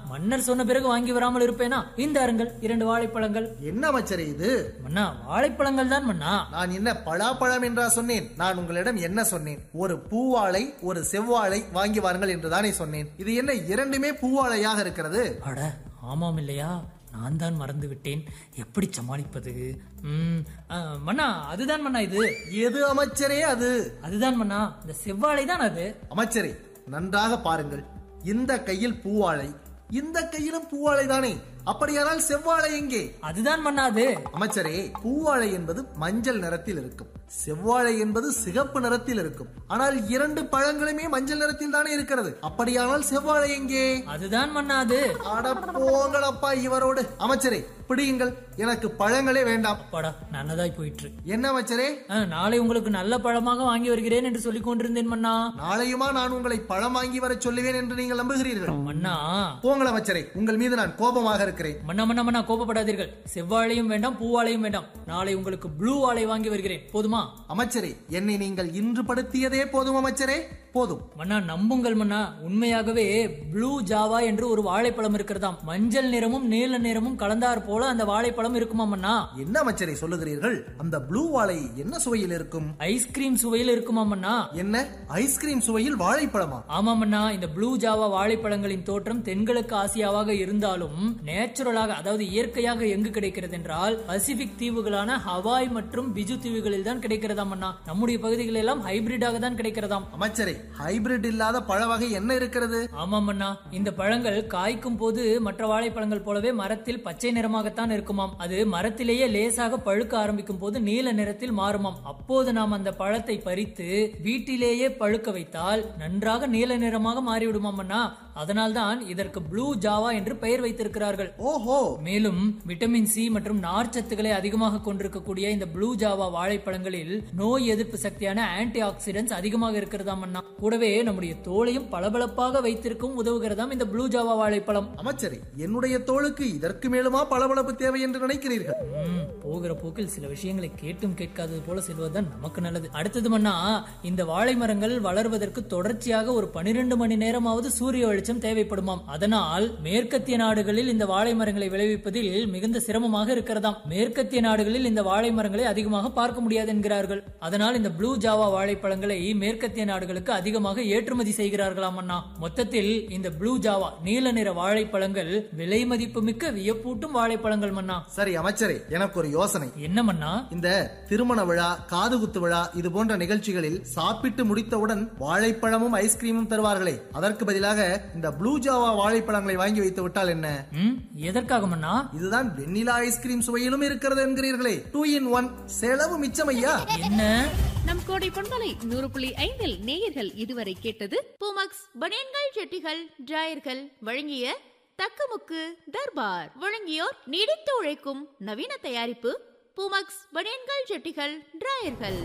மன்னர் சொன்ன பிறகு வாங்கி வராமல் இருப்பேனா இந்த அருங்கள் இரண்டு வாழைப்பழங்கள் என்ன அமைச்சரே இது மன்னா வாழைப்பழங்கள் தான் மன்னா நான் என்ன பலாப்பழம் என்றா சொன்னேன் நான் உங்களிடம் என்ன சொன்னேன் ஒரு பூவாழை ஒரு செவ்வாழை வாங்கி வாருங்கள் என்று தானே சொன்னேன் இது என்ன இரண்டுமே பூவாழையாக இருக்கிறது அட ஆமாம் இல்லையா நான் தான் மறந்து விட்டேன் எப்படி சமாளிப்பது ம், ஆ, மன்னா அதுதான் மன்னா இது எது அமைச்சரே அது அதுதான் மன்னா இந்த செவ்வாழை தான் அது அமைச்சரே நன்றாக பாருங்கள் இந்த கையில் பூவாழை இந்த கையிலும் பூவாழை தானே அப்படியானால் செவ்வாழை எங்கே அதுதான் மன்னா அது அமைச்சரே பூவாழை என்பது மஞ்சள் நிறத்தில் இருக்கும் செவ்வாழை என்பது சிகப்பு நிறத்தில் இருக்கும் ஆனால் இரண்டு பழங்களுமே மஞ்சள் நிறத்தில் தானே இருக்கிறது அப்படியானால் செவ்வாழை எங்கே அதுதான் மன்னா அது அட போங்களப்பா இவரோடு அமைச்சரே பிடியுங்கள் எனக்கு பழங்களே வேண்டாம் அப்பாடா நல்லதாய் போயிற்று என்ன அமைச்சரே ஆ, நாளை உங்களுக்கு நல்ல பழமாக வாங்கி வருகிறேன் என்று சொல்லிக் கொண்டிருந்தேன் மன்னா நாளையுமா நான் உங்களை பழம் வாங்கி வர சொல்லுவேன் என்று நீங்கள் நம்புகிறீர்கள் மன்னா போங்கள் அமைச்சரே உங்கள் மீது நான் கோபமாக இருக்கிறேன் மன்னா மன்னா மன்னா கோபப்படாதீர்கள் செவ்வாழையும் வேண்டாம் பூவாழையும் வேண்டாம் நாளை உங்களுக்கு ப்ளூ வாழை வாங்கி வருகிறேன் போதுமா அமைச்சரே என்னை நீங்கள் இன்று படுத்தியதே போதும் அமைச்சரே போதும் மன்னா நம்புங்கள் மன்னா உண்மையாகவே ப்ளூ ஜாவா என்று ஒரு வாழைப்பழம் இருக்கிறதாம் மஞ்சள் நிறமும் நீல நிறமும் கலந்தார் போல அந்த வாழைப்பழம் இருக்குமா மன்னா என்ன அமைச்சரே சொல்லுகிறீர்கள் அந்த ப்ளூ வாழை என்ன சுவையில் இருக்கும் ஐஸ்கிரீம் சுவையில் இருக்குமா மன்னா என்ன ஐஸ்கிரீம் சுவையில் வாழைப்பழமா ஆமாம் அண்ணா இந்த ப்ளூ ஜாவா வாழைப்பழங்களின் தோற்றம் தென்கிழக்கு ஆசியாவாக இருந்தாலும் நேச்சுரலாக அதாவது இயற்கையாக எங்கு கிடைக்கிறது என்றால் பசிபிக் தீவுகளான ஹவாய் மற்றும் பிஜு தீவுகளில் தான் கிடைக்கிறதாம் அண்ணா நம்முடைய பகுதிகளில் எல்லாம் ஹைபிரிடாக தான் கிடைக்கிறதாம் அமைச்சரே ஹைபிரிட் இல்லாத பழ வகை என்ன இருக்கிறது ஆமாம் அண்ணா இந்த பழங்கள் காய்க்கும் போது மற்ற வாழைப்பழங்கள் போலவே மரத்தில் பச்சை நிறமாகத்தான் இருக்குமாம் அது மரத்திலேயே லேசாக பழுக்க ஆரம்பிக்கும் போது நீல நிறத்தில் மாறுமாம் அப்போது நாம் அந்த பழத்தை பறித்து வீட்டிலேயே பழுக்க வைத்தால் நன்றாக நீல நிறமாக மாறிவிடுமாம் அண்ணா அதனால்தான் இதற்கு ப்ளூ ஜாவா என்று பெயர் வைத்திருக்கிறார்கள் ஓஹோ மேலும் விட்டமின் சி மற்றும் நார்ச்சத்துக்களை அதிகமாக கொண்டிருக்கக்கூடிய இந்த ப்ளூ ஜாவா வாழைப்பழங்களில் நோய் எதிர்ப்பு சக்தியான ஆன்டி ஆக்சிடென்ட்ஸ் அதிகமாக இருக்கிறதாம் அண்ணா கூடவே நம்முடைய தோலையும் பளபளப்பாக வைத்திருக்கும் உதவுகிறதாம் இந்த ப்ளூ ஜாவா வாழைப்பழம் அமைச்சரே என்னுடைய தோளுக்கு இதற்கு மேலுமா பளபளப்பு தேவை என்று நினைக்கிறீர்கள் ம், போகிற போக்கில் சில விஷயங்களை கேட்டும் கேட்காதது போல செல்வதுதான் நமக்கு நல்லது அடுத்தது மன்னா இந்த வாழை மரங்கள் வளர்வதற்கு தொடர்ச்சியாக ஒரு பனிரெண்டு மணி நேரமாவது சூரிய வெளிச்சம் தேவைப்படுமாம் அதனால் மேற்கத்திய நாடுகளில் இந்த வாழை மரங்களை விளைவிப்பதில் மிகுந்த சிரமமாக இருக்கிறதாம் மேற்கத்திய நாடுகளில் இந்த வாழை மரங்களை அதிகமாக பார்க்க முடியாது என்கிறார்கள் அதனால் இந்த ப்ளூ ஜாவா வாழைப்பழங்களை மேற்கத்திய நாடுகளுக்கு அதிகமாக ஏற்றுமதி செய்கிறார்களாம் அண்ணா மொத்தத்தில் இந்த ப்ளூ ஜாவா நீல நிற வாழைப்பழங்கள் விலை மதிப்பு மிக்க வியப்பூட்டும் வாழைப்பழங்கள் மன்னா சரி அமைச்சரே எனக்கு ஒரு யோசனை என்ன மன்னா இந்த திருமண விழா காதுகுத்து விழா இது போன்ற நிகழ்ச்சிகளில் சாப்பிட்டு முடித்தவுடன் வாழைப்பழமும் ஐஸ்கிரீமும் தருவார்களே அதற்கு பதிலாக இந்த ப்ளூ ஜாவா வாழைப்பழங்களை வாங்கி வைத்து விட்டால் என்ன ம் எதற்காக மன்னா இதுதான் வெண்ணிலா ஐஸ்கிரீம் சுவையிலும் இருக்கிறது என்கிறீர்களே டூ இன் ஒன் செலவு மிச்சம் ஐயா என்ன நம் கோடை பொன்மலை நூறு புள்ளி ஐந்தில் நேயர்கள் இதுவரை கேட்டது பூமக்ஸ் பனியன்கள் செட்டிகள் டிராயர்கள் வழங்கிய தக்கமுக்கு தர்பார் வழங்கியோர் நீடித்து உழைக்கும் நவீன தயாரிப்பு பூமக்ஸ் பனியன்கள் செட்டிகள் டிராயர்கள்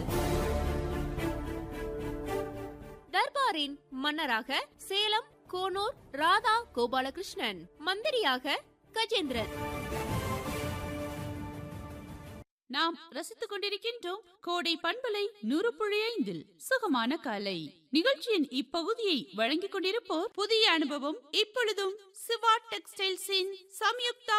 தர்பாரின் மன்னராக சேலம் கோனூர் ராதா கோபாலகிருஷ்ணன் மந்திரியாக கஜேந்திரன் நாம் ரசித்துக் கொண்டிருக்கின்றோம் கோடை பண்பலை நூறு புள்ளி ஐந்தில் சுகமான காலை நிகழ்ச்சியின் இப்பகுதியை வழங்கிக் கொண்டிருப்போர் புதிய அனுபவம் இப்பொழுதும் சிவா டெக்ஸ்டைல்ஸின் சம்யுக்தா